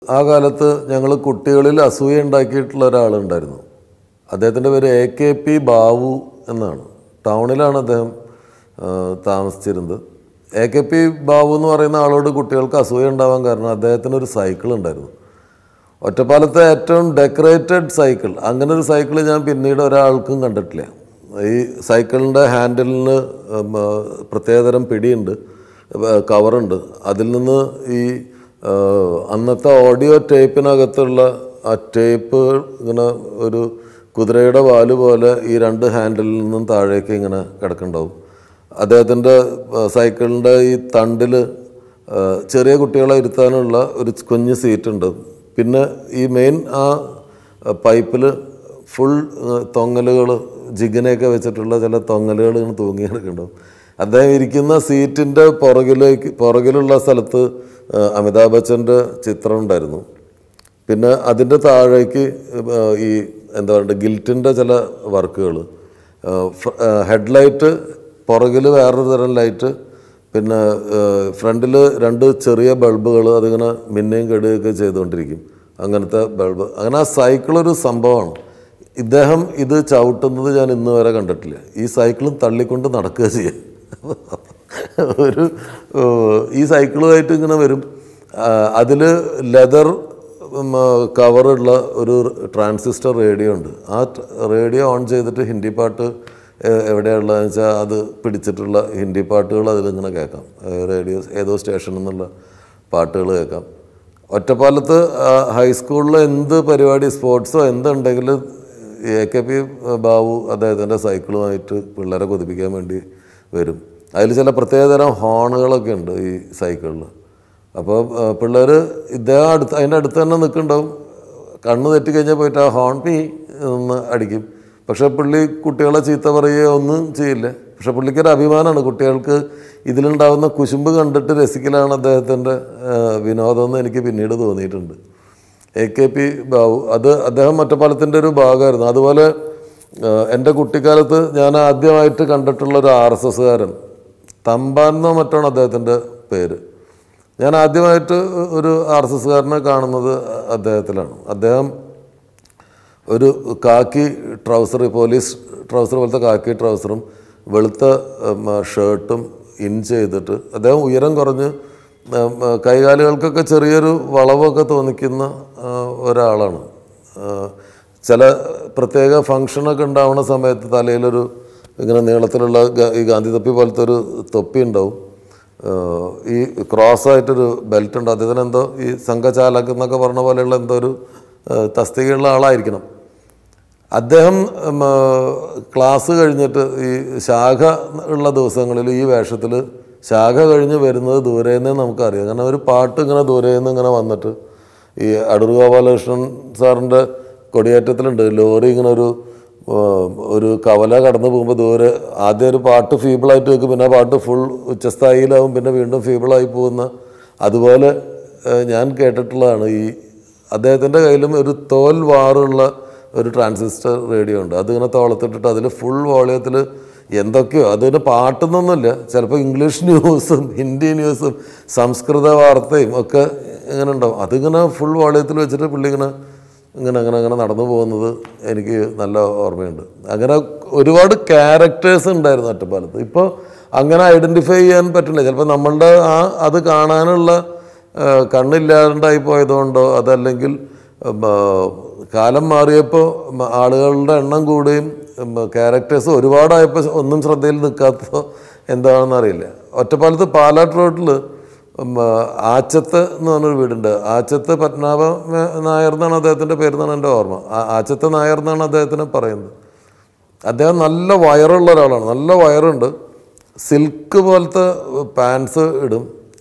ആ കാലത്ത് ഞങ്ങൾ കുട്ടികളിൽ അസൂയ ഉണ്ടാക്കിയിട്ടുള്ള ഒരാളുണ്ടായിരുന്നു അദ്ദേഹത്തിൻ്റെ പേര് എ കെ പി ബാവു എന്നാണ് ടൗണിലാണ് അദ്ദേഹം ആ, താമസിച്ചിരുന്നത് എ കെ പി ബാബു എന്ന് പറയുന്ന ആളോട് കുട്ടികൾക്ക് അസൂയ ഉണ്ടാവാൻ കാരണം അദ്ദേഹത്തിന് ഒരു സൈക്കിൾ ഉണ്ടായിരുന്നു ഒറ്റപ്പാലത്തെ ഏറ്റവും ഡെക്കറേറ്റഡ് സൈക്കിൾ അങ്ങനെ ഒരു സൈക്കിൾ ഞാൻ പിന്നീട് ഒരാൾക്കും കണ്ടിട്ടില്ല ഈ സൈക്കിളിൻ്റെ ഹാൻഡിലിന് ഉം, ആ, പ്രത്യേകതരം പിടിയുണ്ട് ആ, കവറുണ്ട് അതിൽ നിന്ന് ഈ ആ, അന്നത്തെ ഓഡിയോ ടേപ്പിനകത്തുള്ള ആ ടേപ്പ് ഇങ്ങനെ ഒരു കുതിരയുടെ വാല് പോലെ ഈ രണ്ട് ഹാൻഡിലിൽ നിന്നും താഴേക്ക് ഇങ്ങനെ കിടക്കുന്നുണ്ടാവും അദ്ദേഹത്തിൻ്റെ സൈക്കിളിൻ്റെ ഈ തണ്ടിൽ ചെറിയ കുട്ടികളെ ഇരുത്താനുള്ള ഒരു കുഞ്ഞ് സീറ്റുണ്ട് പിന്നെ ഈ മെയിൻ ആ പൈപ്പിൽ ഫുൾ തൊങ്ങലുകൾ ജിഗിനെയൊക്കെ വെച്ചിട്ടുള്ള ചില തൊങ്ങലുകൾ ഇങ്ങനെ തൂങ്ങി കിടക്കുന്നുണ്ടാവും അദ്ദേഹം ഇരിക്കുന്ന സീറ്റിൻ്റെ പുറകിലേക്ക് പുറകിലുള്ള സ്ഥലത്ത് ആ, അമിതാഭ് ബച്ചൻ്റെ ചിത്രം ഉണ്ടായിരുന്നു പിന്നെ അതിൻ്റെ താഴേക്ക് ആ, ഈ എന്താ പറയുക ഗിൽറ്റിൻ്റെ ചില വർക്കുകൾ ഹെഡ്ലൈറ്റ് പുറകിൽ വേറൊരു തരം ലൈറ്റ് പിന്നെ ഫ്രണ്ടിൽ രണ്ട് ചെറിയ ബൾബുകൾ അതിങ്ങനെ മിന്നുകയും കെടുകയൊക്കെ ചെയ്തുകൊണ്ടിരിക്കും അങ്ങനത്തെ ബൾബ് അങ്ങനെ ആ സൈക്കിൾ ഒരു സംഭവമാണ് ഇദ്ദേഹം ഇത് ചവിട്ടുന്നത് ഞാൻ ഇന്ന് വരെ കണ്ടിട്ടില്ല ഈ സൈക്കിളും തള്ളിക്കൊണ്ട് നടക്കുക ചെയ്യുക ഒരു ഏഹ്, ഈ സൈക്കിളുമായിട്ട് ഇങ്ങനെ വരും അതിൽ ലെതർ കവറുള്ള ഒരു ട്രാൻസിസ്റ്റർ റേഡിയോ ഉണ്ട് ആ റേഡിയോ ഓൺ ചെയ്തിട്ട് ഹിന്ദി പാട്ട് ഏഹ്, എവിടെയുള്ളതെന്ന് വെച്ചാൽ അത് പിടിച്ചിട്ടുള്ള ഹിന്ദി പാട്ടുകൾ അതിലിങ്ങനെ കേൾക്കാം ഏഹ്, റേഡിയോ ഏതോ സ്റ്റേഷനിൽ നിന്നുള്ള പാട്ടുകൾ കേൾക്കാം ഒറ്റപ്പാലത്ത് ആ, ഹൈസ്കൂളിൽ എന്ത് പരിപാടി സ്പോർട്സോ എന്തുണ്ടെങ്കിലും എ കെ പി ബാബു അദ്ദേഹത്തിൻ്റെ സൈക്കിളുമായിട്ട് പിള്ളേരെ കൊതിപ്പിക്കാൻ വേണ്ടി വരും അതിൽ ചില പ്രത്യേകതരം ഹോണുകളൊക്കെ ഉണ്ട് ഈ സൈക്കിളിൽ അപ്പോൾ പിള്ളേർ ഇദ്ദേഹം അടുത്ത് അതിൻ്റെ അടുത്ത് തന്നെ നിൽക്കുന്നുണ്ടാവും കണ്ണ് തെറ്റിക്കഴിഞ്ഞാൽ പോയിട്ട് ആ ഹോൺ പീ എന്ന് അടിക്കും പക്ഷേ പുള്ളി കുട്ടികളെ ചീത്ത പറയുകയോ ഒന്നും ചെയ്യില്ല പക്ഷെ പുള്ളിക്കൊരു അഭിമാനമാണ് കുട്ടികൾക്ക് ഇതിലുണ്ടാവുന്ന കുശുമ്പ് കണ്ടിട്ട് രസിക്കലാണ് അദ്ദേഹത്തിൻ്റെ വിനോദം എന്ന് എനിക്ക് പിന്നീട് തോന്നിയിട്ടുണ്ട് എ കെ പി ബാബു അത് അദ്ദേഹം ഒറ്റപ്പാലത്തിൻ്റെ ഒരു ഭാഗമായിരുന്നു അതുപോലെ ആ, എൻ്റെ കുട്ടിക്കാലത്ത് ഞാൻ ആദ്യമായിട്ട് കണ്ടിട്ടുള്ള ഒരു ആർ എസ് എസ്സുകാരൻ തമ്പാൻ എന്നോ മറ്റാണ് അദ്ദേഹത്തിൻ്റെ പേര് ഞാൻ ആദ്യമായിട്ട് ഒരു ആർ എസ് എസ്സുകാരനെ കാണുന്നത് അദ്ദേഹത്തിലാണ് അദ്ദേഹം ഒരു കാക്കി ട്രൗസർ പോലീസ് ട്രൗസർ പോലത്തെ കാക്കി ട്രൗസറും വെളുത്ത ഉം, ഷർട്ടും ഇൻ ചെയ്തിട്ട് അദ്ദേഹം ഉയരം കുറഞ്ഞ് ഉം, കൈകാലുകൾക്കൊക്കെ ചെറിയൊരു വളവൊക്കെ തോന്നിക്കുന്ന ആ, ഒരാളാണ് ആ, ചില പ്രത്യേക ഫങ്ഷനൊക്കെ ഉണ്ടാവുന്ന സമയത്ത് തലയിലൊരു ഇങ്ങനെ നീളത്തിലുള്ള ഗ- ഈ ഗാന്ധി തൊപ്പി പോലത്തെ ഒരു തൊപ്പി ഉണ്ടാവും ആഹ് ഈ ക്രോസ് ആയിട്ടൊരു ബെൽറ്റ് ഉണ്ട് അദ്ദേഹത്തിന് എന്തോ ഈ സംഘചാലക് എന്നൊക്കെ പറഞ്ഞ പോലെയുള്ള എന്തോ ഒരു ആഹ് തസ്തികയുള്ള ആളായിരിക്കണം അദ്ദേഹം ഉം, ആഹ് ക്ലാസ് കഴിഞ്ഞിട്ട് ഈ ശാഖ ഉള്ള ദിവസങ്ങളിൽ ഈ വേഷത്തിൽ ശാഖ കഴിഞ്ഞ് വരുന്നത് ദൂരെ നിന്നേ നമുക്കറിയാം കാരണം ഒരു പാട്ട് ഇങ്ങനെ ദൂരെ നിന്ന് ഇങ്ങനെ വന്നിട്ട് ഈ അടൂർ ഗോപാലകൃഷ്ണൻ സാറിൻ്റെ കൊടിയേറ്റത്തിലുണ്ട് ലോറി ഇങ്ങനെ ഒരു ആഹ് ഒരു കവല കടന്നു പോകുമ്പോൾ ദൂരെ ആദ്യം ഒരു പാട്ട് ഫീബിളായിട്ട് വെക്കും പിന്നെ ആ പാട്ട് ഫുൾ ഉച്ചസ്ഥായിയിലാവും പിന്നെ വീണ്ടും ഫീബിളായി പോകുന്ന അതുപോലെ ആഹ് ഞാൻ കേട്ടിട്ടുള്ളതാണ് ഈ അദ്ദേഹത്തിൻ്റെ കയ്യിലും ഒരു തോൽ വാറുള്ള ഒരു ട്രാൻസിസ്റ്റർ റേഡിയോ ഉണ്ട് അതിങ്ങനെ തോളത്തിട്ടിട്ട് അതിൽ ഫുൾ വോളിയത്തിൽ എന്തൊക്കെയോ അതിന് പാട്ടൊന്നൊന്നുമില്ല ചിലപ്പോൾ ഇംഗ്ലീഷ് ന്യൂസും ഹിന്ദി ന്യൂസും സംസ്കൃത വാർത്തയും ഒക്കെ ഇങ്ങനെ ഉണ്ടാവും അതിങ്ങനെ ഫുൾ വോളിയത്തിൽ വെച്ചിട്ട് പുള്ളി ഇങ്ങനെ ഇങ്ങനെ അങ്ങനെ അങ്ങനെ നടന്നു പോകുന്നത് എനിക്ക് നല്ല ഓർമ്മയുണ്ട് അങ്ങനെ ഒരുപാട് ക്യാരക്ടേഴ്സ് ഉണ്ടായിരുന്നു ഒറ്റപ്പാലത്ത് ഇപ്പോൾ അങ്ങനെ ഐഡൻറ്റിഫൈ ചെയ്യാൻ പറ്റില്ല ചിലപ്പോൾ നമ്മളുടെ ആ അത് കാണാനുള്ള ആ, കണ്ണില്ലാണ്ടായി പോയതുകൊണ്ടോ അതല്ലെങ്കിൽ ഉം, ആ, കാലം മാറിയപ്പോൾ ഉം, ആളുകളുടെ എണ്ണം കൂടുകയും ക്യാരക്ടേഴ്സ് ഒരുപാടായപ്പോൾ ഒന്നും ശ്രദ്ധയിൽ നിൽക്കാത്തതോ എന്താണെന്ന് അറിയില്ല ഒറ്റപ്പാലത്ത് പാലാട്ട് റോഡിൽ ഉം, ആ, ആച്ചത്ത് എന്ന് പറഞ്ഞൊരു വീടുണ്ട് ആച്ചത്ത് പത്മനാഭ മേ- നായർ എന്നാണ് അദ്ദേഹത്തിൻ്റെ പേരെന്നാണ് എൻ്റെ ഓർമ്മ ആ- ആച്ചത്ത് നായർ എന്നാണ് അദ്ദേഹത്തിന് പറയുന്നത് അദ്ദേഹം നല്ല വയറുള്ള ഒരാളാണ് നല്ല വയറുണ്ട് സിൽക്ക് പോലത്തെ പാൻസ് ഇടും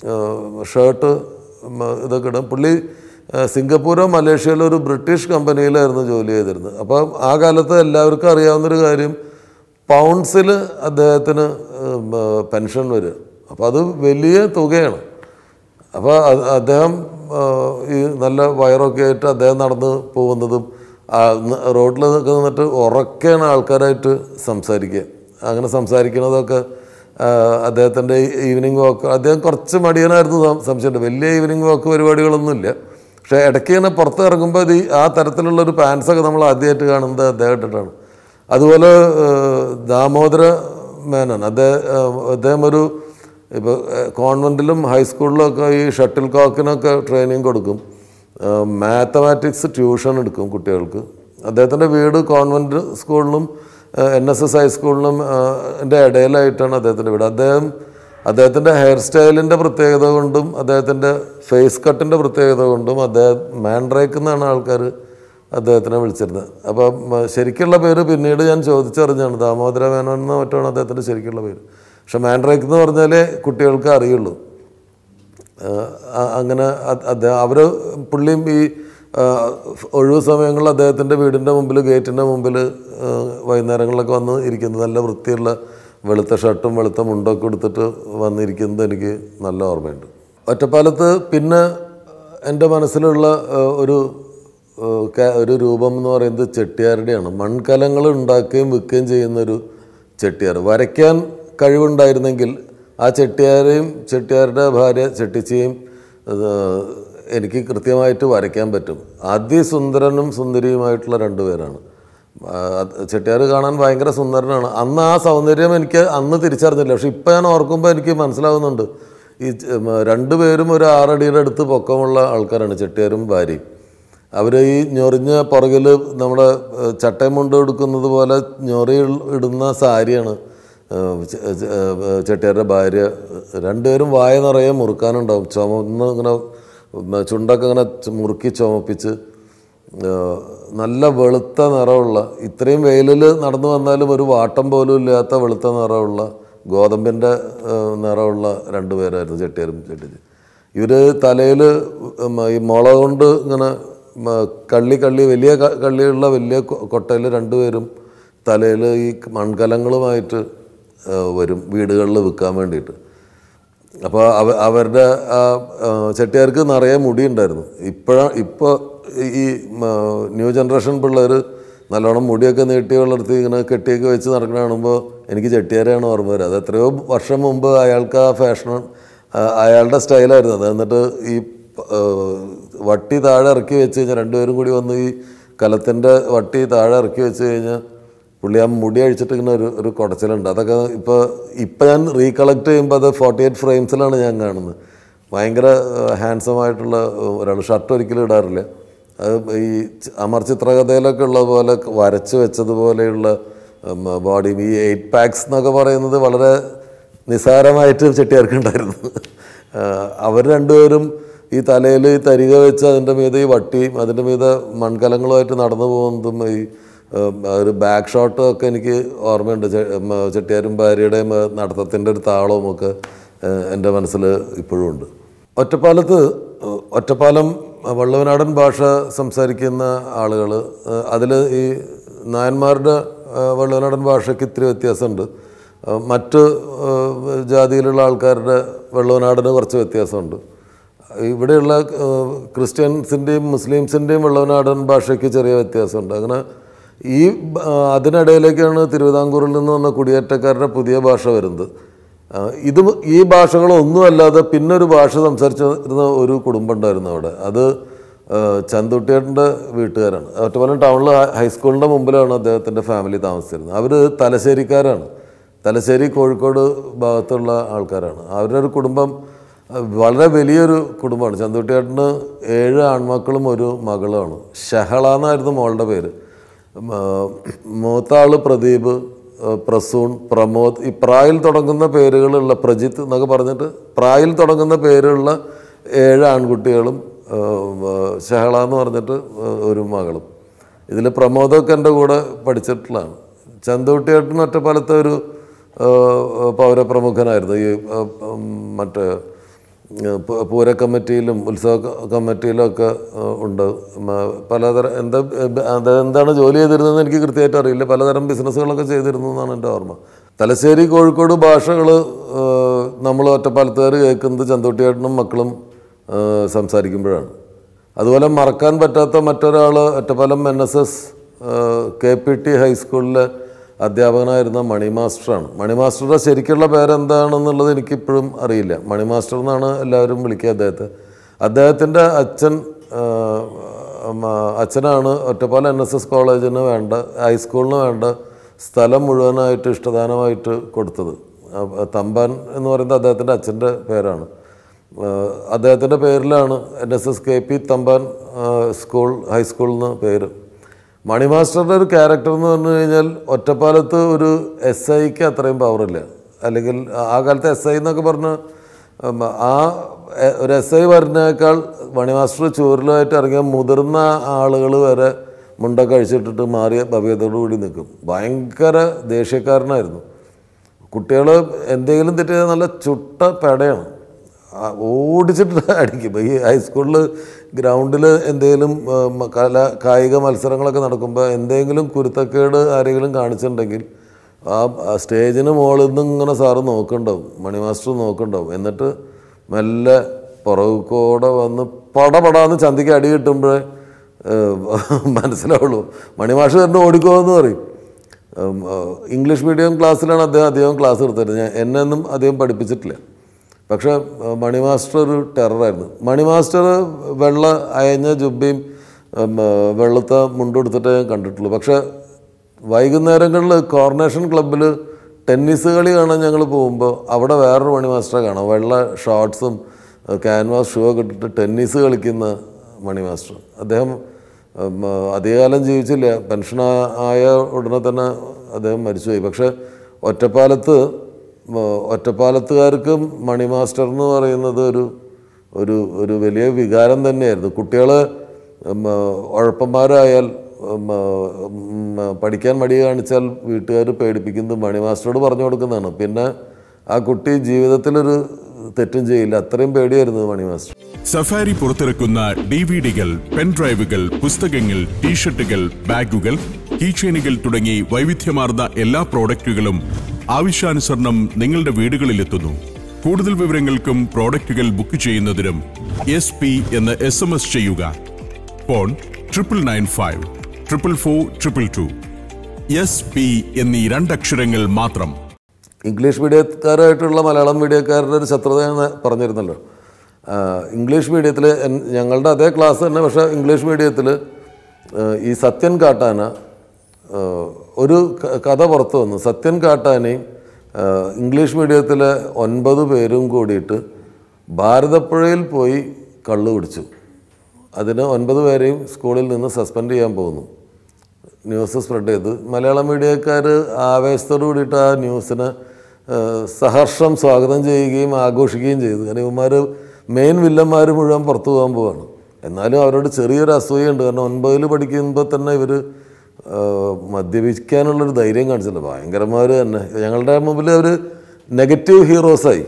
ഷർട്ട് ഇതൊക്കെ ഇടും പുള്ളി ആ, സിംഗപ്പൂരോ മലേഷ്യയിലോ ഒരു ബ്രിട്ടീഷ് കമ്പനിയിലായിരുന്നു ജോലി ചെയ്തിരുന്നത് അപ്പം ആ കാലത്ത് എല്ലാവർക്കും അറിയാവുന്നൊരു കാര്യം പൗണ്ട്സിൽ അദ്ദേഹത്തിന് ഉം, ആ, പെൻഷൻ വരിക അപ്പോൾ അത് വലിയ തുകയാണ് അപ്പോൾ അത് അദ്ദേഹം ആ, ഈ നല്ല വയറൊക്കെ ആയിട്ട് അദ്ദേഹം നടന്ന് പോകുന്നതും ആ, ന- റോഡിൽ നിന്നൊക്കെ നിന്നിട്ട് ഉറക്കെയാണ് ആൾക്കാരായിട്ട് സംസാരിക്കുക അങ്ങനെ സംസാരിക്കുന്നതൊക്കെ ആ, അദ്ദേഹത്തിൻ്റെ ഈവനിങ് വാക്ക് അദ്ദേഹം കുറച്ച് മടിയനായിരുന്നു സം- സംശയമുണ്ട് വലിയ ഈവനിങ് വാക്ക് പരിപാടികളൊന്നുമില്ല പക്ഷേ ഇടയ്ക്ക് ഇങ്ങനെ പുറത്ത് ഇറങ്ങുമ്പോൾ ഇത് ഈ- ആ തരത്തിലുള്ള ഒരു പാൻസൊക്കെ നമ്മൾ ആദ്യമായിട്ട് കാണുന്നത് അദ്ദേഹം ഇട്ടിട്ടാണ് അതുപോലെ ഏഹ്, ദാമോദര മേനൻ അദ്ദേഹം ഏഹ്, അദ്ദേഹം ഒരു ഇപ്പോൾ കോൺവെൻറ്റിലും ഹൈസ്കൂളിലും ഒക്കെ ഈ ഷട്ടിൽ കോക്കിനൊക്കെ ട്രെയിനിങ് കൊടുക്കും മാത്തമാറ്റിക്സ് ട്യൂഷൻ എടുക്കും കുട്ടികൾക്ക് അദ്ദേഹത്തിൻ്റെ വീട് കോൺവെൻറ്റ് സ്കൂളിലും എൻ എസ് എസ് ഹൈസ്കൂളിലും എൻ്റെ ഇടയിലായിട്ടാണ് അദ്ദേഹത്തിൻ്റെ വീട് അദ്ദേഹം അദ്ദേഹത്തിൻ്റെ ഹെയർ സ്റ്റൈലിൻ്റെ പ്രത്യേകത കൊണ്ടും അദ്ദേഹത്തിൻ്റെ ഫേസ് കട്ടിൻ്റെ പ്രത്യേകത കൊണ്ടും അദ്ദേഹം മാൻഡ്രേക്ക് എന്നാണ് ആൾക്കാർ അദ്ദേഹത്തിനെ വിളിച്ചിരുന്നത് അപ്പം മ, ശരിക്കുള്ള പേര് പിന്നീട് ഞാൻ ചോദിച്ചറിഞ്ഞാണ് ദാമോദര മേനോൻ എന്ന് മറ്റാണ് അദ്ദേഹത്തിൻ്റെ ശരിക്കുള്ള പേര് പക്ഷെ മാൻഡ്രേക്ക് എന്ന് പറഞ്ഞാലേ കുട്ടികൾക്ക് അറിയുള്ളൂ ആഹ് അ- അങ്ങനെ അത് അദ്ദേഹം അവർ പുള്ളിയും ഈ ആഹ് ഒഴിവ് സമയങ്ങളിൽ അദ്ദേഹത്തിൻ്റെ വീടിൻ്റെ മുമ്പിൽ ഗേറ്റിൻ്റെ മുമ്പിൽ ആഹ് വൈകുന്നേരങ്ങളിലൊക്കെ വന്ന് ഇരിക്കുന്നത് നല്ല വൃത്തിയുള്ള വെളുത്ത ഷർട്ടും വെളുത്ത മുണ്ടൊക്കെ എടുത്തിട്ട് വന്നിരിക്കുന്നത് എനിക്ക് നല്ല ഓർമ്മയുണ്ട് ഒറ്റപ്പാലത്ത് പിന്നെ എൻ്റെ മനസ്സിലുള്ള ആഹ് ഒരു ആഹ് ക- ഒരു രൂപം എന്ന് പറയുന്നത് ചെട്ടിയാരുടെയാണ് മൺകലങ്ങൾ ഉണ്ടാക്കുകയും വിൽക്കുകയും ചെയ്യുന്നൊരു ചെട്ടിയാർ വരയ്ക്കാൻ കഴിവുണ്ടായിരുന്നെങ്കിൽ ആ ചെട്ടിയാരെയും ചെട്ടിയാരുടെ ഭാര്യ ചെട്ടിച്ചയും ഇത് എനിക്ക് കൃത്യമായിട്ട് വരയ്ക്കാൻ പറ്റും അതിസുന്ദരനും സുന്ദരിയുമായിട്ടുള്ള രണ്ടുപേരാണ് ആ, അത് ചെട്ടിയാർ കാണാൻ ഭയങ്കര സുന്ദരനാണ് അന്ന് ആ സൗന്ദര്യം എനിക്ക് അന്ന് തിരിച്ചറിഞ്ഞില്ല പക്ഷെ ഇപ്പം ഞാൻ ഓർക്കുമ്പോൾ എനിക്ക് മനസ്സിലാവുന്നുണ്ട് ഈ ചെ- മ, രണ്ടുപേരും ഒരു ആറടിയുടെ അടുത്ത് പൊക്കമുള്ള ആൾക്കാരാണ് ചെട്ടിയാരും ഭാര്യയും അവർ ഈ ഞൊറിഞ്ഞ പുറകിൽ നമ്മുടെ ഏഹ്, ചട്ടയും മുണ്ട് എടുക്കുന്നത് പോലെ ഞൊറി ഇടുന്ന സാരിയാണ് ഏഹ്, ചെ- ചെ- ഏഹ്, ചെട്ടിയാരുടെ ഭാര്യ രണ്ടുപേരും വായ നിറയെ മുറുക്കാനുണ്ടാവും ചുമന്ന് ഇങ്ങനെ ഉം, ചുണ്ടൊക്കെ ഇങ്ങനെ ചു- മുറുക്കി ചുമപ്പിച്ച് ഏഹ്, നല്ല വെളുത്ത നിറമുള്ള ഇത്രയും വെയിലിൽ നടന്നു വന്നാലും ഒരു വാട്ടം പോലും ഇല്ലാത്ത വെളുത്ത നിറമുള്ള ഗോതമ്പിൻ്റെ ഏഹ്, നിറമുള്ള രണ്ടുപേരായിരുന്നു ചെട്ടിയാരും ചെട്ടിച്ച് ഇവർ തലയിൽ ഈ മുള കൊണ്ട് ഇങ്ങനെ മ, കള്ളി കള്ളി വലിയ ക- കള്ളിയുള്ള വലിയ കൊട്ടയിൽ രണ്ടുപേരും തലയിൽ ഈ മൺകലങ്ങളുമായിട്ട് ആ, വരും വീടുകളിൽ വിൽക്കാൻ വേണ്ടിയിട്ട് അപ്പോൾ അവ അവരുടെ ആ ആ, ചെട്ടിയാർക്ക് നിറയെ മുടി ഉണ്ടായിരുന്നു ഇപ്പോഴാണ് ഇപ്പോൾ ഈ മ, ന്യൂ ജനറേഷൻ പിള്ളേർ നല്ലോണം മുടിയൊക്കെ നീട്ടി വളർത്തി ഇങ്ങനെ കെട്ടിയൊക്കെ വെച്ച് നടക്കണ കാണുമ്പോൾ എനിക്ക് ചെട്ടിയാരെയാണ് ഓർമ്മ വരിക അത് എത്രയോ വർഷം മുമ്പ് അയാൾക്ക് ആ ഫാഷൻ അയാളുടെ സ്റ്റൈലായിരുന്നു അത് എന്നിട്ട് ഈ ആ, വട്ടി താഴെ ഇറക്കി വെച്ച് കഴിഞ്ഞാൽ രണ്ടുപേരും കൂടി വന്ന് ഈ കലത്തിൻ്റെ വട്ടി താഴെ ഇറക്കി വെച്ച് കഴിഞ്ഞാൽ പുള്ളി ആ മുടി അഴിച്ചിട്ട് ഇങ്ങനെ ഒരു ഒരു കുടച്ചിലുണ്ട് അതൊക്കെ ഇപ്പോൾ ഇപ്പം ഞാൻ റീകളക്ട് ചെയ്യുമ്പോൾ അത് ഫോർട്ടി എയ്റ്റ് ഫ്രെയിംസിലാണ് ഞാൻ കാണുന്നത് ഭയങ്കര ഹാൻസം ആയിട്ടുള്ള ഒരാൾ ഷർട്ട് ഒരിക്കലും ഇടാറില്ല അത് ഈ ച- അമർ ചിത്രകഥയിലൊക്കെ ഉള്ള പോലെ വരച്ച് വെച്ചതുപോലെയുള്ള ബോഡി ഈ എയ്റ്റ് പാക്സ് എന്നൊക്കെ പറയുന്നത് വളരെ നിസാരമായിട്ട് ചെട്ടിയാർക്കുണ്ടായിരുന്നു അവർ രണ്ടുപേരും ഈ തലയിൽ ഈ തരിക വെച്ച് അതിൻ്റെ മീതെ ഈ വട്ടിയും അതിൻ്റെ മീതെ മൺകലങ്ങളുമായിട്ട് നടന്നു പോകുന്നതും ഈ ഉം, ഒരു ബാക്ക് ഷോട്ടും ഒക്കെ എനിക്ക് ഓർമ്മയുണ്ട് ചെ- ഉം, ചെട്ടിയാരും ഭാര്യയുടെയും ഏഹ്, നടത്തത്തിൻ്റെ ഒരു താളവും ഒക്കെ ഏഹ്, എൻ്റെ മനസ്സിൽ ഇപ്പോഴും ഉണ്ട് ഒറ്റപ്പാലത്ത് ഏഹ്, ഒറ്റപ്പാലം വള്ളവനാടൻ ഭാഷ സംസാരിക്കുന്ന ആളുകൾ അതിൽ ഈ നായന്മാരുടെ ഏഹ്, വള്ളവനാടൻ ഭാഷയ്ക്ക് ഇത്തിരി വ്യത്യാസമുണ്ട് ഏഹ്, മറ്റ് ഏഹ്, ജാതിയിലുള്ള ആൾക്കാരുടെ വള്ളവനാടിന് കുറച്ച് വ്യത്യാസമുണ്ട് ഇവിടെയുള്ള ഏഹ്, ക്രിസ്ത്യൻസിൻ്റെയും മുസ്ലിംസിൻ്റെയും വെള്ളവനാടൻ ഭാഷയ്ക്ക് ചെറിയ വ്യത്യാസമുണ്ട് അങ്ങനെ ഈ ബ- ആ, അതിനിടയിലേക്കാണ് തിരുവിതാംകൂറിൽ നിന്ന് വന്ന കുടിയേറ്റക്കാരുടെ പുതിയ ഭാഷ വരുന്നത് ആ, ഇത് ഈ ഭാഷകളൊന്നുമല്ലാതെ പിന്നെ ഒരു ഭാഷ സംസാരിച്ചിരുന്ന ഒരു കുടുംബം ഉണ്ടായിരുന്നു അവിടെ അത് ആ, ചന്തുട്ടിയേട്ടൻ്റെ വീട്ടുകാരാണ് ഒറ്റപ്പാലം ടൗണിൽ ഹൈസ്കൂളിൻ്റെ മുമ്പിലാണ് അദ്ദേഹത്തിൻ്റെ ഫാമിലി താമസിച്ചിരുന്നത് അവർ തലശ്ശേരിക്കാരാണ് തലശ്ശേരി കോഴിക്കോട് ഭാഗത്തുള്ള ആൾക്കാരാണ് അവരുടെ ഒരു കുടുംബം അഹ് വളരെ വലിയൊരു കുടുംബമാണ് ചന്തുട്ടിയേട്ടന് ഏഴ് ആൺമക്കളും ഒരു മകളുമാണ് ഷഹള എന്നായിരുന്നു മോളുടെ പേര് മ- മൂത്താള് പ്രദീപ് ഏഹ് പ്രസൂൺ പ്രമോദ് ഈ പ്രായിൽ തുടങ്ങുന്ന പേരുകളുള്ള പ്രജിത്ത് എന്നൊക്കെ പറഞ്ഞിട്ട് പ്രായിൽ തുടങ്ങുന്ന പേരുള്ള ഏഴ് ആൺകുട്ടികളും ഏഹ് ഷഹള എന്ന് പറഞ്ഞിട്ട് ഏഹ് ഒരു മകളും ഇതിൽ പ്രമോദൊക്കെ എൻ്റെ കൂടെ പഠിച്ചിട്ടുള്ളതാണ് ചന്തുട്ടിയേട്ടൻ ഒറ്റപ്പാലത്തെ ഒരു ഏഹ് പൗരപ്രമുഖനായിരുന്നു ഈ ഏഹ് ഉം മറ്റേ ഏഹ് പൂ- പൂര കമ്മിറ്റിയിലും ഉത്സവ ക- കമ്മിറ്റിയിലും ഒക്കെ ഏഹ് ഉണ്ട് മ- പലതരം എന്താ ഏഹ് അത് എന്താണ് ജോലി ചെയ്തിരുന്നതെന്ന് എനിക്ക് കൃത്യമായിട്ട് അറിയില്ല പലതരം ബിസിനസ്സുകളൊക്കെ ചെയ്തിരുന്നു എന്നാണ് എൻ്റെ ഓർമ്മ തലശ്ശേരി കോഴിക്കോട് ഭാഷകൾ നമ്മൾ ഒറ്റപ്പാലത്തുകാർ കേൾക്കുന്നത് ചന്തോട്ടിയേട്ടനും മക്കളും ഏഹ് സംസാരിക്കുമ്പോഴാണ് അതുപോലെ മറക്കാൻ പറ്റാത്ത മറ്റൊരാൾ Ottapalam N S S K P T ഹൈസ്കൂളിലെ അധ്യാപകനായിരുന്ന മണി മാസ്റ്ററാണ് മണി മാസ്റ്ററുടെ ശരിക്കുള്ള പേരെന്താണെന്നുള്ളത് എനിക്കിപ്പോഴും അറിയില്ല മണി മാസ്റ്റർ എന്നാണ് എല്ലാവരും വിളിക്കുക അദ്ദേഹത്തെ അദ്ദേഹത്തിൻ്റെ അച്ഛൻ ഉം, അച്ഛനാണ് ഒറ്റപ്പാലം എൻ എസ് എസ് കോളേജിന് വേണ്ട ഹൈസ്കൂളിന് വേണ്ട സ്ഥലം മുഴുവനായിട്ട് ഇഷ്ടദാനമായിട്ട് കൊടുത്തത് അപ്പ- തമ്പാൻ എന്ന് പറയുന്നത് അദ്ദേഹത്തിൻ്റെ അച്ഛൻ്റെ പേരാണ് ആഹ് അദ്ദേഹത്തിൻ്റെ പേരിലാണ് N S S K P Thampan ആഹ് സ്കൂൾ ഹൈസ്കൂൾ എന്ന് പേര് മണി മാസ്റ്ററുടെ ഒരു ക്യാരക്ടർ എന്ന് പറഞ്ഞു കഴിഞ്ഞാൽ ഒറ്റപ്പാലത്ത് ഒരു എസ് ഐക്ക് അത്രയും പവറില്ല അല്ലെങ്കിൽ ആ കാലത്ത് എസ് ഐ എന്നൊക്കെ പറഞ്ഞ് ഉം, ആ എ- ഒരു എസ് ഐ വരുന്നേക്കാൾ മണി മാസ്റ്റർ ചൂരലുമായിട്ട് ഇറങ്ങിയ മുതിർന്ന ആളുകൾ വരെ മുണ്ടൊക്കെ അഴിച്ചിട്ടിട്ട് മാറിയ ഭവ്യതയോടു കൂടി നിൽക്കും ഭയങ്കര ദേഷ്യക്കാരനായിരുന്നു കുട്ടികൾ എന്തെങ്കിലും തെറ്റിയാൽ നല്ല ചുട്ട പെടയാണ് ആ, ഓടിച്ചിട്ട് അടിക്കും ഈ ഹൈസ്കൂളിൽ ഗ്രൗണ്ടിൽ എന്തെങ്കിലും ആ, മ- കല കായിക മത്സരങ്ങളൊക്കെ നടക്കുമ്പോൾ എന്തെങ്കിലും കുരുത്തക്കേട് ആരെങ്കിലും കാണിച്ചിട്ടുണ്ടെങ്കിൽ ആ ആ സ്റ്റേജിന് മുകളിൽ നിന്ന് ഇങ്ങനെ സാറ് നോക്കുന്നുണ്ടാവും മണി മാസ്റ്റർ നോക്കുന്നുണ്ടാവും എന്നിട്ട് മെല്ലെ പുറകൂടെ വന്ന് പടപടാന്ന് ചന്തിക്ക് അടി കിട്ടുമ്പോഴേ ഏഹ്, മനസ്സിലാവുള്ളൂ മണിമാഷ് തന്നെ ഓടിക്കോ എന്ന് പറയും ഉം, ആ, ഇംഗ്ലീഷ് മീഡിയം ക്ലാസ്സിലാണ് അദ്ദേഹം അധികം ക്ലാസ് എടുത്തത് ഞാൻ എന്നെ ഒന്നും അധികം പഠിപ്പിച്ചിട്ടില്ല പക്ഷേ ആ, മണി മാസ്റ്റർ ഒരു ടെററായിരുന്നു മണി മാസ്റ്റർ വെള്ള അയഞ്ഞ ജുബയും ഉം, ആ, വെളുത്ത മുണ്ടെടുത്തിട്ടേ ഞാൻ കണ്ടിട്ടുള്ളൂ പക്ഷേ വൈകുന്നേരങ്ങളിൽ കോർണേഷൻ ക്ലബ്ബിൽ ടെന്നീസ് കളി കാണാൻ ഞങ്ങൾ പോകുമ്പോൾ അവിടെ വേറൊരു മണി മാസ്റ്ററെ കാണാം വെള്ള ഷോർട്സും ക്യാൻവാസ് ഷൂ ഒക്കെ ഇട്ടിട്ട് ടെന്നീസ് കളിക്കുന്ന മണി മാസ്റ്റർ അദ്ദേഹം ഉം, ആ, അധികകാലം ജീവിച്ചില്ല പെൻഷൻ ആ- ആയ ഉടനെ തന്നെ അദ്ദേഹം മരിച്ചുപോയി പക്ഷേ ഒറ്റപ്പാലത്ത് ഉം, ഒറ്റപ്പാലത്തുകാർക്കും മണി മാസ്റ്റർ എന്ന് പറയുന്നത് ഒരു ഒരു ഒരു വലിയ വികാരം തന്നെയായിരുന്നു കുട്ടികൾ ഉഴപ്പന്മാരായാൽ ഉം, ആ, ഉം, ആ, പഠിക്കാൻ മടി കാണിച്ചാൽ വീട്ടുകാർ പേടിപ്പിക്കുന്നത് മണി മാസ്റ്ററോട് പറഞ്ഞു കൊടുക്കുന്നതാണ് പിന്നെ ആ കുട്ടി ജീവിതത്തിലൊരു തെറ്റും ചെയ്യില്ല അത്രയും പേടിയായിരുന്നു മണി മാസ്റ്റർ സഫാരി പുറത്തിറക്കുന്ന ഡി വി ഡികൾ പെൻഡ്രൈവുകൾ പുസ്തകങ്ങൾ ടീഷർട്ടുകൾ ബാഗുകൾ കീചെയിനുകൾ തുടങ്ങി വൈവിധ്യമാർന്ന എല്ലാ പ്രോഡക്റ്റുകളും ആവശ്യാനുസരണം നിങ്ങളുടെ വീടുകളിലെത്തുന്നു കൂടുതൽ വിവരങ്ങൾക്കും പ്രോഡക്റ്റുകൾ ബുക്ക് ചെയ്യുന്നതിനും എസ് പി എന്ന് എസ് എം എസ് ചെയ്യുക phone triple nine five triple four triple two S P എന്നീ രണ്ടക്ഷരങ്ങൾ മാത്രം ഇംഗ്ലീഷ് മീഡിയക്കാരായിട്ടുള്ള മലയാളം മീഡിയക്കാരുടെ ഒരു ശത്രുത ഞാൻ പറഞ്ഞിരുന്നല്ലോ ആ, ഇംഗ്ലീഷ് മീഡിയത്തിൽ ഞങ്ങളുടെ അതേ ക്ലാസ് തന്നെ പക്ഷേ ഇംഗ്ലീഷ് മീഡിയത്തിൽ ഈ സത്യൻ കാട്ടാന ആ, ഒരു ക- കഥ പുറത്തു വന്നു സത്യൻ കാട്ടാനയും ആ, ഇംഗ്ലീഷ് മീഡിയത്തിലെ ഒൻപത് പേരും കൂടിയിട്ട് ഭാരതപ്പുഴയിൽ പോയി കള്ളു പിടിച്ചു അതിന് ഒൻപത് പേരെയും സ്കൂളിൽ നിന്ന് സസ്പെൻഡ് ചെയ്യാൻ പോകുന്നു ന്യൂസ് സ്പ്രെഡ് ചെയ്ത് മലയാളം മീഡിയക്കാർ ആവേശത്തോടു കൂടിയിട്ട് ആ ന്യൂസിനെ ആ, സഹർഷം സ്വാഗതം ചെയ്യുകയും ആഘോഷിക്കുകയും ചെയ്തു കാരണം ഇവന്മാർ മെയിൻ വില്ലന്മാർ മുഴുവൻ പുറത്തു പോകാൻ പോവാണ് എന്നാലും അവരോട് ചെറിയൊരു അസൂയുണ്ട് കാരണം ഒൻപതിൽ പഠിക്കുമ്പോൾ തന്നെ ഇവർ മദ്യപിക്കാനുള്ളൊരു ധൈര്യം കാണിച്ചില്ല ഭയങ്കരന്മാർ തന്നെ ഞങ്ങളുടെ മുമ്പിൽ അവർ നെഗറ്റീവ് ഹീറോസായി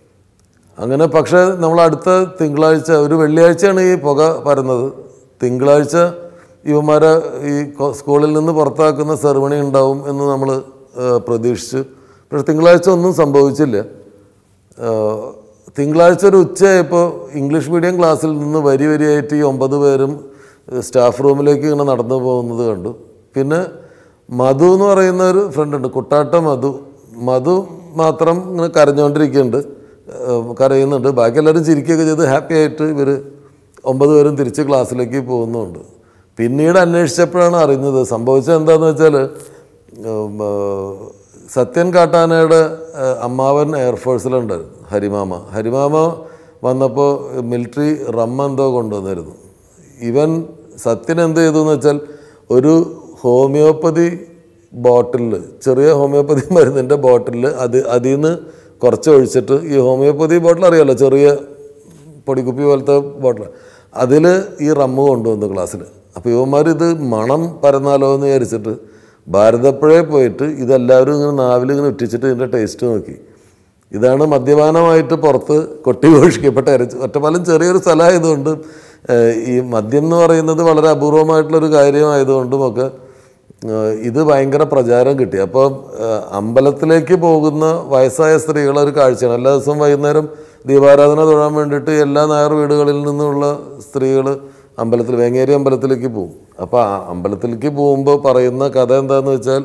അങ്ങനെ പക്ഷേ നമ്മൾ അടുത്ത തിങ്കളാഴ്ച ഒരു വെള്ളിയാഴ്ചയാണ് ഈ പുക പരന്നത് തിങ്കളാഴ്ച ഇവന്മാരെ ഈ കൊ- സ്കൂളിൽ നിന്ന് പുറത്താക്കുന്ന സെറിമണി ഉണ്ടാവും എന്ന് നമ്മൾ പ്രതീക്ഷിച്ചു പക്ഷെ തിങ്കളാഴ്ച ഒന്നും സംഭവിച്ചില്ല ആ, തിങ്കളാഴ്ച ഒരു ഉച്ചയായപ്പോൾ ഇംഗ്ലീഷ് മീഡിയം ക്ലാസ്സിൽ നിന്ന് വരി വരിയായിട്ട് ഈ ഒമ്പത് പേരും സ്റ്റാഫ് റൂമിലേക്ക് ഇങ്ങനെ നടന്നു പോകുന്നത് കണ്ടു പിന്നെ മധു എന്ന് പറയുന്ന ഒരു ഫ്രണ്ട് ഉണ്ട് കുട്ടാട്ട മധു മധു മാത്രം ഇങ്ങനെ കരഞ്ഞുകൊണ്ടിരിക്കുന്നുണ്ട് ഏഹ് കരയുന്നുണ്ട് ബാക്കി എല്ലാവരും ചിരിക്കുകയൊക്കെ ചെയ്ത് ഹാപ്പി ആയിട്ട് ഇവർ ഒമ്പത് പേരും തിരിച്ച് ക്ലാസ്സിലേക്ക് പോകുന്നുണ്ട് പിന്നീട് അന്വേഷിച്ചപ്പോഴാണ് അറിഞ്ഞത് സംഭവിച്ചത് എന്താണെന്ന് വെച്ചാൽ ഉം, ഏഹ് സത്യൻ കാട്ടാനയുടെ ഏഹ് അമ്മാവൻ എയർഫോഴ്സിലുണ്ടായിരുന്നു ഹരിമാമ ഹരിമാമ വന്നപ്പോൾ മിലിറ്ററി റമ്മ എന്തോ കൊണ്ടുവന്നിരുന്നു ഇവൻ സത്യൻ എന്ത് ചെയ്തു എന്ന് വെച്ചാൽ ഒരു ഹോമിയോപ്പതി ബോട്ടിലിൽ ചെറിയ ഹോമിയോപ്പതി മരുന്നിൻ്റെ ബോട്ടിലിൽ അത് അതിൽ നിന്ന് കുറച്ച് ഒഴിച്ചിട്ട് ഈ ഹോമിയോപ്പതി ബോട്ടിൽ അറിയാമല്ലോ ചെറിയ പൊടിക്കുപ്പി പോലത്തെ ബോട്ടിൽ അതിൽ ഈ റമ്മ് കൊണ്ടുവന്നു ക്ലാസ്സിൽ അപ്പോൾ ഇവന്മാർ ഇത് മണം പരന്നാലോ എന്ന് വിചാരിച്ചിട്ട് ഭാരതപ്പുഴയിൽ പോയിട്ട് ഇതെല്ലാവരും ഇങ്ങനെ നാവിൽ ഇങ്ങനെ ഉറ്റിച്ചിട്ട് ഇതിൻ്റെ ടേസ്റ്റ് നോക്കി ഇതാണ് മദ്യപാനമായിട്ട് പുറത്ത് കൊട്ടി ഘോഷിക്കപ്പെട്ട അരച്ച് ഒറ്റപ്പാലം ചെറിയൊരു സ്ഥലമായതുകൊണ്ട് ഏഹ്, ഈ മദ്യം എന്ന് പറയുന്നത് വളരെ അപൂർവമായിട്ടുള്ളൊരു കാര്യമായതുകൊണ്ടുമൊക്കെ ഏഹ്, ഇത് ഭയങ്കര പ്രചാരം കിട്ടി അപ്പോൾ ഏഹ്, അമ്പലത്തിലേക്ക് പോകുന്ന വയസ്സായ സ്ത്രീകളെ ഒരു കാഴ്ചയാണ് എല്ലാ ദിവസവും വൈകുന്നേരം ദീപാരാധന തൊഴാൻ വേണ്ടിയിട്ട് എല്ലാ നായർ വീടുകളിൽ നിന്നുള്ള സ്ത്രീകൾ അമ്പലത്തിൽ വേങ്ങേരി അമ്പലത്തിലേക്ക് പോകും അപ്പോൾ ആ അമ്പലത്തിലേക്ക് പോകുമ്പോൾ പറയുന്ന കഥ എന്താണെന്ന് വെച്ചാൽ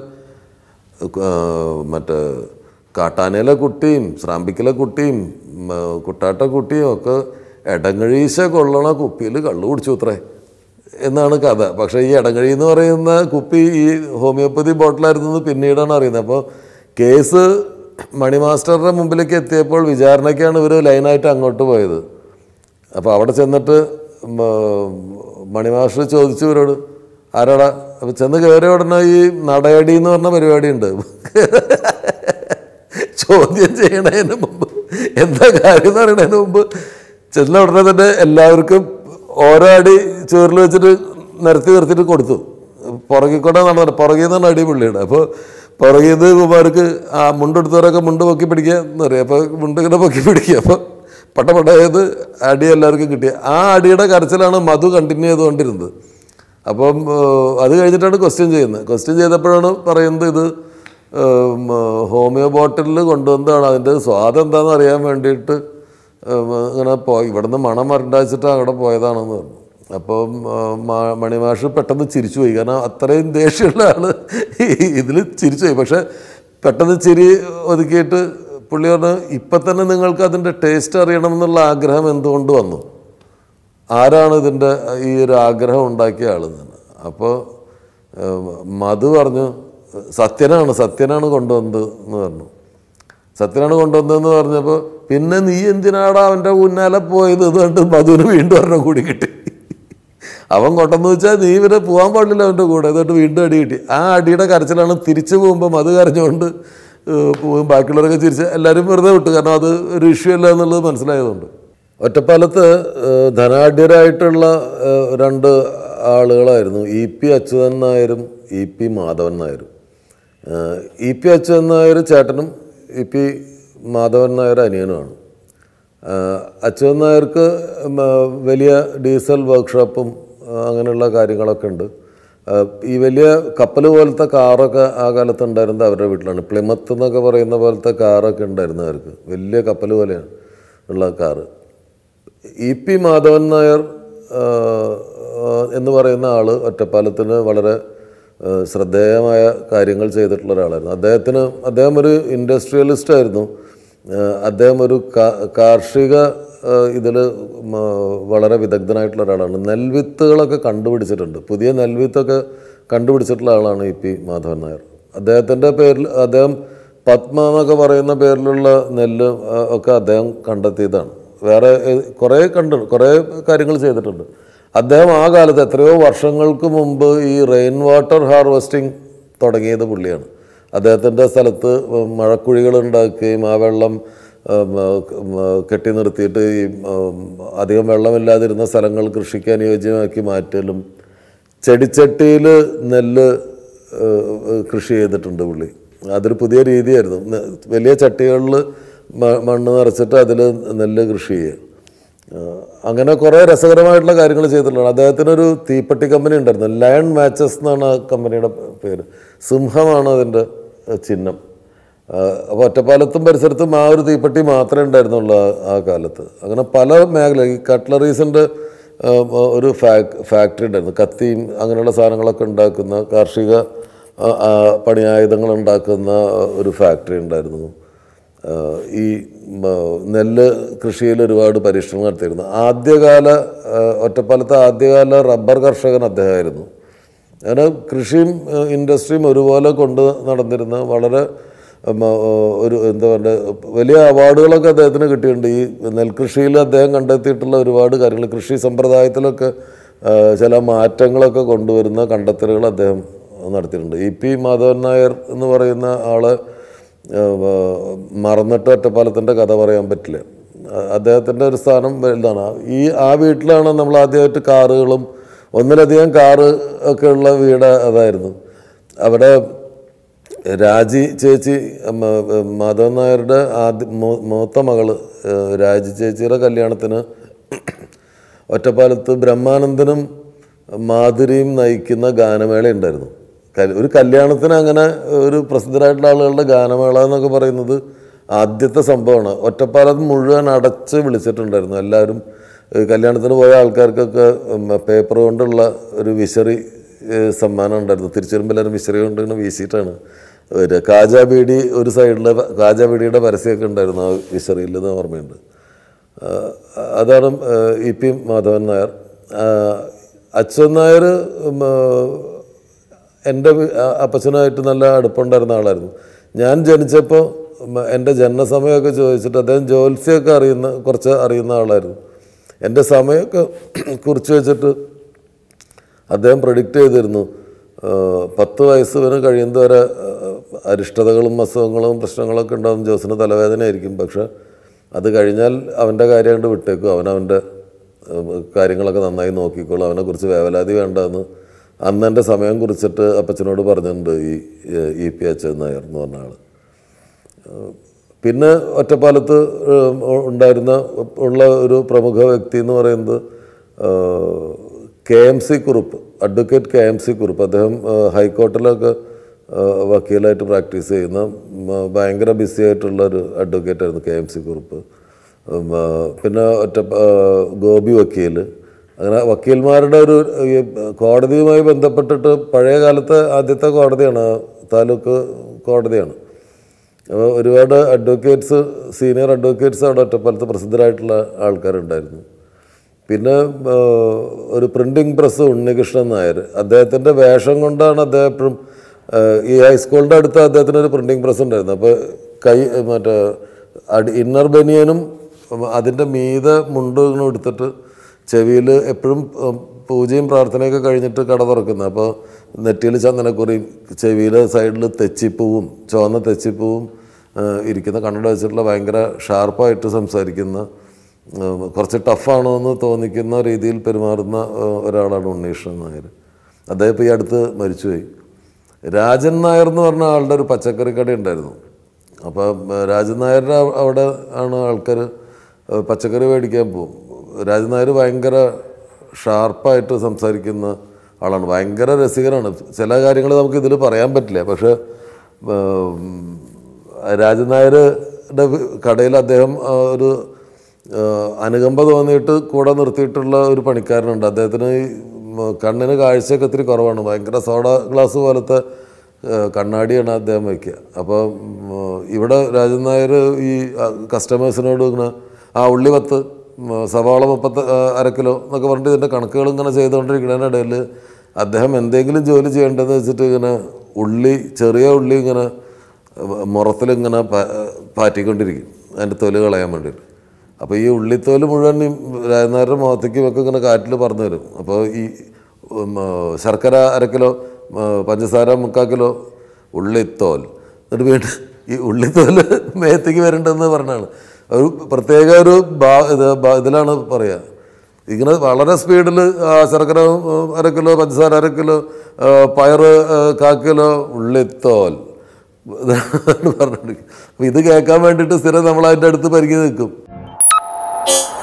ആ, മറ്റേ കാട്ടാനയിലെ കുട്ടിയും ശ്രാമ്പിക്കിലെ കുട്ടിയും ഉം, ആ, കുട്ടാട്ട കുട്ടിയും ഒക്കെ എടങ്ങഴീശ കൊള്ളണ കുപ്പിയിൽ കള്ളു കുടിച്ചു അത്രേ എന്നാണ് കഥ പക്ഷേ ഈ എടങ്ങഴി എന്ന് പറയുന്ന കുപ്പി ഈ ഹോമിയോപ്പതി ബോട്ടിലായിരുന്നു പിന്നീടാണ് അറിയുന്നത് അപ്പോൾ കേസ് മണി മാസ്റ്ററുടെ മുമ്പിലേക്ക് എത്തിയപ്പോൾ വിചാരണയ്ക്കാണ് ഇവർ ലൈനായിട്ട് അങ്ങോട്ട് പോയത് അപ്പോൾ അവിടെ ചെന്നിട്ട് മ- മണി മാസ്റ്റർ ചോദിച്ചു ഇവരോട് ആരാടാ അപ്പോൾ ചെന്ന് കയറിയ ഉടനെ ഈ നടയടി എന്ന് പറഞ്ഞ പരിപാടിയുണ്ട് ചോദ്യം ചെയ്യണതിന് മുമ്പ് എന്താ കാര്യം എന്ന് പറയുന്നതിന് മുമ്പ് ചെന്ന ഉടനെ തന്നെ എല്ലാവർക്കും ഓരോ അടി ചോറിൽ വെച്ചിട്ട് നിരത്തി നിർത്തിയിട്ട് കൊടുത്തു പുറകിൽ കൂടെ നടന്നു പുറകിൽ നിന്നാണ് അടി പുള്ളിയുടെ അപ്പോൾ പുറകിൽ നിന്ന് കുമാർക്ക് ആ മുണ്ടെടുത്തവരൊക്കെ മുണ്ട് പൊക്കി പിടിക്കുക എന്ന് പറയും അപ്പോൾ മുണ്ട് ഇങ്ങനെ പൊക്കി പിടിക്കുക അപ്പോൾ പട്ടപട്ടയത് അടി എല്ലാവർക്കും കിട്ടിയ ആ അടിയുടെ കരച്ചിലാണ് മധു കണ്ടിന്യൂ ചെയ്തുകൊണ്ടിരുന്നത് അപ്പം ഏഹ്, അത് കഴിഞ്ഞിട്ടാണ് ക്വസ്റ്റ്യൻ ചെയ്യുന്നത് ക്വസ്റ്റ്യൻ ചെയ്തപ്പോഴാണ് പറയുന്നത് ഇത് ഏഹ്, ഹോമിയോ ബോട്ടിലിൽ കൊണ്ടുവന്നതാണ് അതിൻ്റെ സ്വാദം എന്താണെന്ന് അറിയാൻ വേണ്ടിയിട്ട് ഏഹ്, ഇങ്ങനെ പോയി ഇവിടുന്ന് മണം മരണ്ടാച്ചിട്ട് അവിടെ പോയതാണെന്ന് പറഞ്ഞു അപ്പം ഏഹ്, മാ- മണിമാഷ് പെട്ടെന്ന് ചിരിച്ചു പോയി കാരണം അത്രയും ദേഷ്യമുള്ള ആള് ഇതിൽ ചിരിച്ചു പോയി പക്ഷെ പെട്ടെന്ന് ചിരി ഒതുക്കിയിട്ട് പുള്ളി പറഞ്ഞു ഇപ്പം തന്നെ നിങ്ങൾക്ക് അതിൻ്റെ ടേസ്റ്റ് അറിയണമെന്നുള്ള ആഗ്രഹം എന്തുകൊണ്ട് വന്നു ആരാണ് ഇതിൻ്റെ ഈ ഒരു ആഗ്രഹം ഉണ്ടാക്കിയ ആളെന്ന് അപ്പോൾ മധു പറഞ്ഞു സത്യനാണ് സത്യനാണ് കൊണ്ടുവന്നത് എന്ന് പറഞ്ഞു സത്യനാണ് കൊണ്ടുവന്നതെന്ന് പറഞ്ഞപ്പോൾ പിന്നെ നീ എന്തിനാടാ അവൻ്റെ ഉന്നാലെ പോയത് ഇതുകൊണ്ട് മധുവിന് വീണ്ടും ഒരെണ്ണം കൂടി കിട്ടി അവൻ കൊണ്ടെന്ന് വെച്ചാൽ നീ ഇവരെ പോകാൻ പാടില്ല അവൻ്റെ കൂടെ എന്നിട്ട് വീണ്ടും അടി കിട്ടി ആ അടിയുടെ കരച്ചിലാണ് തിരിച്ചു പോകുമ്പോൾ മധു കരഞ്ഞുകൊണ്ട് ഏഹ്, പോവും ബാക്കിയുള്ളവരൊക്കെ ചിരിച്ച് എല്ലാവരും വെറുതെ വിട്ടു കാരണം അത് ഒരു ഇഷ്യൂ അല്ല എന്നുള്ളത് മനസ്സിലായതുകൊണ്ട് ഒറ്റപ്പാലത്ത് ഏഹ്, ധനാഢ്യരായിട്ടുള്ള ഏഹ്, രണ്ട് ആളുകളായിരുന്നു ഇ പി അച്യുതൻ നായരും ഇ പി മാധവൻ നായരും ഏഹ്, ഇ പി അച്യുതൻ നായർ ചേട്ടനും ഇ പി മാധവൻ നായർ അനിയനുമാണ് ആഹ് അച്യുതൻ നായർക്ക് ഉം, ആഹ് വലിയ ഡീസൽ വർക്ക്ഷോപ്പും ആഹ് അങ്ങനെയുള്ള കാര്യങ്ങളൊക്കെ ഉണ്ട് ആഹ് ഈ വലിയ കപ്പൽ പോലത്തെ കാറൊക്കെ ആ കാലത്ത് ഉണ്ടായിരുന്നത് അവരുടെ വീട്ടിലാണ് പ്ലിമത്ത് എന്നൊക്കെ പറയുന്ന പോലത്തെ കാറൊക്കെ ഉണ്ടായിരുന്നു അവർക്ക് വലിയ കപ്പൽ പോലെയാണ് ഉള്ള car E P Madhavan Nair ആ, ആ, എന്ന് പറയുന്ന ആൾ ഒറ്റപ്പാലത്തിന് വളരെ ആ, ശ്രദ്ധേയമായ കാര്യങ്ങൾ ചെയ്തിട്ടുള്ള ഒരാളായിരുന്നു അദ്ദേഹത്തിന് അദ്ദേഹം ഒരു ഇൻഡസ്ട്രിയലിസ്റ്റ് ആയിരുന്നു ആ, അദ്ദേഹം ഒരു കാ- കാർഷിക ഇതിൽ വളരെ വിദഗ്ധനായിട്ടുള്ള ഒരാളാണ് നെൽവിത്തുകളൊക്കെ കണ്ടുപിടിച്ചിട്ടുണ്ട് പുതിയ നെൽവിത്തൊക്കെ കണ്ടുപിടിച്ചിട്ടുള്ള ആളാണ് ഇ പി മാധവൻ നായർ അദ്ദേഹത്തിൻ്റെ പേരിൽ അദ്ദേഹം പത്മ എന്നൊക്കെ പറയുന്ന പേരിലുള്ള നെല്ല് ആ, ഒക്കെ അദ്ദേഹം കണ്ടെത്തിയതാണ് വേറെ ഏ- കുറേ കണ്ടു കുറേ കാര്യങ്ങൾ ചെയ്തിട്ടുണ്ട് അദ്ദേഹം ആ കാലത്ത് എത്രയോ വർഷങ്ങൾക്ക് മുമ്പ് ഈ റെയിൻ വാട്ടർ ഹാർവെസ്റ്റിംഗ് തുടങ്ങിയത് പുള്ളിയാണ് അദ്ദേഹത്തിൻ്റെ സ്ഥലത്ത് മഴക്കുഴികൾ ഉണ്ടാക്കുകയും ആ വെള്ളം ഉം, ഉം, കെട്ടി നിർത്തിയിട്ട് ഈ ഉം, അധികം വെള്ളമില്ലാതിരുന്ന സ്ഥലങ്ങൾ കൃഷിക്ക് അനുയോജ്യമാക്കി മാറ്റലും ചെടിച്ചട്ടിയിൽ നെല്ല് ഏഹ്, ഏഹ്, കൃഷി ചെയ്തിട്ടുണ്ട് പുള്ളി അതൊരു പുതിയ രീതിയായിരുന്നു ന- വലിയ ചട്ടികളിൽ മണ്ണ് നിറച്ചിട്ട് അതിൽ നെല്ല് കൃഷി ചെയ്യുക ഏഹ്, അങ്ങനെ കുറേ രസകരമായിട്ടുള്ള കാര്യങ്ങൾ ചെയ്തിട്ടുള്ളതാണ് അദ്ദേഹത്തിനൊരു തീപ്പെട്ടി കമ്പനി ഉണ്ടായിരുന്നു ലയൺ മാച്ചസ് എന്നാണ് ആ കമ്പനിയുടെ പേര് സിംഹമാണ് അതിൻ്റെ ഏഹ്, ചിഹ്നം അപ്പോൾ ഒറ്റപ്പാലത്തും പരിസരത്തും ആ ഒരു തീപ്പെട്ടി മാത്രമേ ഉണ്ടായിരുന്നുള്ളൂ ആ- ആ കാലത്ത് അങ്ങനെ പല മേഖല ഈ കട്ട്ലറീസിൻ്റെ ഒരു ഫാക് ഫാക്ടറി ഉണ്ടായിരുന്നു കത്തിയും അങ്ങനെയുള്ള സാധനങ്ങളൊക്കെ ഉണ്ടാക്കുന്ന കാർഷിക ആ, ആ, പണിയായുധങ്ങൾ ഉണ്ടാക്കുന്ന ഒരു ഫാക്ടറി ഉണ്ടായിരുന്നു ആ, ഈ മ, നെല്ല് കൃഷിയിൽ ഒരുപാട് പരീക്ഷണങ്ങൾ നടത്തിയിരുന്നു ആദ്യകാല ആ, ഒറ്റപ്പാലത്തെ ആദ്യകാല റബ്ബർ കർഷകൻ അദ്ദേഹമായിരുന്നു അങ്ങനെ കൃഷിയും ഏഹ്, ഇൻഡസ്ട്രിയും ഒരുപോലെ കൊണ്ട് നടന്നിരുന്ന വളരെ ഉം, ഏഹ്, ഒരു എന്താ പറയുക വലിയ അവാർഡുകളൊക്കെ അദ്ദേഹത്തിന് കിട്ടിയിട്ടുണ്ട് ഈ നെൽകൃഷിയിൽ അദ്ദേഹം കണ്ടെത്തിയിട്ടുള്ള ഒരുപാട് കാര്യങ്ങൾ കൃഷി സമ്പ്രദായത്തിലൊക്കെ ഏഹ്, ചില മാറ്റങ്ങളൊക്കെ കൊണ്ടുവരുന്ന കണ്ടെത്തലുകൾ അദ്ദേഹം നടത്തിയിട്ടുണ്ട് ഇ പി മാധവൻ നായർ എന്ന് പറയുന്ന ആള് ഏഹ്, മറന്നിട്ട് ഒറ്റപ്പാലത്തിൻ്റെ കഥ പറയാൻ പറ്റില്ല അദ്ദേഹത്തിൻ്റെ ഒരു സ്ഥാനം വലുതാണ് ഈ ആ വീട്ടിലാണ് നമ്മൾ ആദ്യമായിട്ട് കാറുകളും ഒന്നിലധികം കാറ് ഒക്കെ ഉള്ള വീട് അതായിരുന്നു അവിടെ രാജി ചേച്ചി മ- മാധവൻ നായരുടെ ആദ്യ മൂ- മൂത്ത മകള് ഏഹ്, രാജി ചേച്ചിയുടെ കല്യാണത്തിന് ഒറ്റപ്പാലത്ത് ബ്രഹ്മാനന്ദനും മാധുരിയും നയിക്കുന്ന ഗാനമേള ഉണ്ടായിരുന്നു കൽ- ഒരു കല്യാണത്തിന് അങ്ങനെ ഒരു പ്രസിദ്ധരായിട്ടുള്ള ആളുകളുടെ ഗാനമേള എന്നൊക്കെ പറയുന്നത് ആദ്യത്തെ സംഭവമാണ് ഒറ്റപ്പാലത്ത് മുഴുവൻ അടച്ച് വിളിച്ചിട്ടുണ്ടായിരുന്നു എല്ലാവരും ഏഹ് കല്യാണത്തിന് പോയ ആൾക്കാർക്കൊക്കെ ഉം, പേപ്പർ കൊണ്ടുള്ള ഒരു വിശറി ഏഹ്, സമ്മാനം ഉണ്ടായിരുന്നു തിരിച്ചു വരുമ്പോൾ എല്ലാവരും വിശറി കൊണ്ട് ഇങ്ങനെ വീശിയിട്ടാണ് ഒരു കാജാ ബീഡി ഒരു സൈഡിൽ കാജാ ബീഡിയുടെ പരസ്യമൊക്കെ ഉണ്ടായിരുന്നു ആ വിശറിയിൽ എന്ന് ഓർമ്മയുണ്ട് ആ, അതാണ് ആ, ഇ പി മാധവൻ നായർ ആ, അച്യുതൻ നായർ ഉം, ആ, എൻ്റെ വി- ആ- അപ്പച്ചനുമായിട്ട് നല്ല അടുപ്പമുണ്ടായിരുന്ന ആളായിരുന്നു ഞാൻ ജനിച്ചപ്പോൾ ഉം, എൻ്റെ ജനനസമയമൊക്കെ ചോദിച്ചിട്ട് അദ്ദേഹം ജ്യോത്സ്യമൊക്കെ അറിയുന്ന കുറച്ച് അറിയുന്ന ആളായിരുന്നു എൻ്റെ സമയമൊക്കെ കുറിച്ച് വെച്ചിട്ട് അദ്ദേഹം പ്രഡിക്റ്റ് ചെയ്തിരുന്നു ആ, പത്ത് വയസ്സ് വരെ കഴിയുന്നവരെ അരിഷ്ടതകളും അസുഖങ്ങളും പ്രശ്നങ്ങളൊക്കെ ഉണ്ടാകും ജോസിന് തലവേദനയായിരിക്കും പക്ഷെ അത് കഴിഞ്ഞാൽ അവൻ്റെ കാര്യം കൊണ്ട് വിട്ടേക്കും അവൻ അവൻ്റെ കാര്യങ്ങളൊക്കെ നന്നായി നോക്കിക്കോളും അവനെക്കുറിച്ച് വേവലാതി വേണ്ടെന്ന് അന്ന് എൻ്റെ സമയം കുറിച്ചിട്ട് അപ്പച്ചനോട് പറഞ്ഞിട്ടുണ്ട് ഈ ഇ പി അച്ഛൻ നായർ എന്ന് പറഞ്ഞ ആൾ പിന്നെ ഒറ്റപ്പാലത്ത് ഏഹ്, ഉണ്ടായിരുന്ന ഉള്ള ഒരു പ്രമുഖ വ്യക്തി എന്ന് പറയുന്നത് K M C Kurup advocate K M C Kurup അദ്ദേഹം ഏഹ്, ഹൈക്കോർട്ടിലൊക്കെ ഏഹ്, വക്കീലായിട്ട് പ്രാക്ടീസ് ചെയ്യുന്ന ഉം, ഭയങ്കര ബിസി ആയിട്ടുള്ള ഒരു അഡ്വക്കേറ്റ് ആയിരുന്നു കെ എം സി കുറുപ്പ് ഉം, ആ, പിന്നെ ഒറ്റ ആ, ഗോപി വക്കീൽ അങ്ങനെ വക്കീൽമാരുടെ ഒരു ഈ കോടതിയുമായി ബന്ധപ്പെട്ടിട്ട് പഴയ കാലത്തെ ആദ്യത്തെ കോടതിയാണ് താലൂക്ക് കോടതിയാണ് അപ്പോൾ ഒരുപാട് അഡ്വക്കേറ്റ്സ് സീനിയർ അഡ്വക്കേറ്റ്സ് അവിടെ ഒറ്റപ്പാലത്ത് പ്രസിദ്ധരായിട്ടുള്ള ആൾക്കാരുണ്ടായിരുന്നു പിന്നെ ആ, ഒരു പ്രിൻറ്റിംഗ് പ്രസ് ഉണ്ണികൃഷ്ണൻ നായർ അദ്ദേഹത്തിൻ്റെ വേഷം കൊണ്ടാണ് അദ്ദേഹം എപ്പോഴും ആ, ഈ ഹൈസ്കൂളിൻ്റെ അടുത്ത് അദ്ദേഹത്തിന് ഒരു പ്രിൻറ്റിംഗ് പ്രസ് ഉണ്ടായിരുന്നു അപ്പോൾ കൈ മറ്റേ അടി ഇന്നർ ബനിയനും അതിൻ്റെ മീതെ മുണ്ട് ഇങ്ങനെ എടുത്തിട്ട് ചെവിയിൽ എപ്പോഴും ഉം, പൂജയും പ്രാർത്ഥനയൊക്കെ കഴിഞ്ഞിട്ട് കട തുറക്കുന്നത് അപ്പോൾ നെറ്റിയിൽ ചന്ദനക്കുറിയും ചെവിയിൽ സൈഡിൽ തെച്ചിപ്പൂവും ചുവന്ന തെച്ചിപ്പൂവും ആ, ഇരിക്കുന്ന കണ്ണട വെച്ചിട്ടുള്ള ഭയങ്കര ഷാർപ്പായിട്ട് സംസാരിക്കുന്ന ആ, കുറച്ച് ടഫാണോ എന്ന് തോന്നിക്കുന്ന രീതിയിൽ പെരുമാറുന്ന ആ, ഒരാളാണ് ഉണ്ണീഷ്ണൻ നായർ അദ്ദേഹം ഇപ്പോൾ ഈ അടുത്ത് മരിച്ചുപോയി രാജൻ നായർ എന്ന് പറഞ്ഞ ആളുടെ ഒരു പച്ചക്കറി കട ഉണ്ടായിരുന്നു അപ്പം ആ, രാജൻ നായരുടെ അവ- അവിടെ ആണ് ആൾക്കാർ പച്ചക്കറി മേടിക്കാൻ പോകും രാജൻ നായർ ഭയങ്കര ഷാർപ്പായിട്ട് സംസാരിക്കുന്ന ആളാണ് ഭയങ്കര രസികനാണ് ചില കാര്യങ്ങൾ നമുക്ക് ഇതിൽ പറയാൻ പറ്റില്ല പക്ഷേ ഉം, രാജൻ നായരുടെ കടയിൽ അദ്ദേഹം ആ, ഒരു ആ, അനുകമ്പ തോന്നിയിട്ട് കൂടെ നിർത്തിയിട്ടുള്ള ഒരു പണിക്കാരനുണ്ട് അദ്ദേഹത്തിന് ഈ ഉം, കണ്ണിന് കാഴ്ചയൊക്കെ ഇത്തിരി കുറവാണ് ഭയങ്കര സോഡ ഗ്ലാസ് പോലത്തെ ആ, കണ്ണാടിയാണ് അദ്ദേഹം വയ്ക്കുക അപ്പോൾ ഉം, ഇവിടെ രാജൻ നായർ ഈ കസ്റ്റമേഴ്സിനോട് ഇങ്ങനെ ആ ഉള്ളി പത്ത് ഉം, സവാള മുപ്പത്ത് ആ, അര കിലോ എന്നൊക്കെ പറഞ്ഞിട്ട് ഇതിൻ്റെ കണക്കുകൾ ഇങ്ങനെ ചെയ്തുകൊണ്ടിരിക്കുന്നതിനിടയിൽ അദ്ദേഹം എന്തെങ്കിലും ജോലി ചെയ്യേണ്ടതെന്ന് വെച്ചിട്ട് ഇങ്ങനെ ഉള്ളി ചെറിയ ഉള്ളി ഇങ്ങനെ മുറത്തിലിങ്ങനെ പാ- പാറ്റിക്കൊണ്ടിരിക്കും അതിൻ്റെ തൊലി കളയാൻ വേണ്ടിയിട്ട് അപ്പോൾ ഈ ഉള്ളിത്തോല് മുഴുവൻ ഈ രാജനാരുടെ മുഖത്തേക്കും ഒക്കെ ഇങ്ങനെ കാറ്റിൽ പറന്നു വരും അപ്പോൾ ഈ ഉം, ആ, ശർക്കര അര കിലോ ആ, പഞ്ചസാര മുക്കാൽ കിലോ ഉള്ളിത്തോൽ എന്നിട്ട് വീണ്ടും ഈ ഉള്ളിത്തോല് മേത്തേക്ക് വരണ്ടെന്ന് പറഞ്ഞാണ് ഒരു പ്രത്യേക ഒരു ബാ ഇത് ബാ- ഇതിലാണ് പറയുക ഇങ്ങനെ വളരെ സ്പീഡിൽ ശർക്കര ഉം, അര കിലോ പഞ്ചസാര അര കിലോ ആ, പയറ് ആ, കാ കിലോ ഉള്ളിത്തോൽ ഇതാണ് പറഞ്ഞിട്ട് ഇത് കേൾക്കാൻ വേണ്ടിയിട്ട് സ്ഥിരം നമ്മൾ അതിൻ്റെ അടുത്ത് പരിധി നിൽക്കും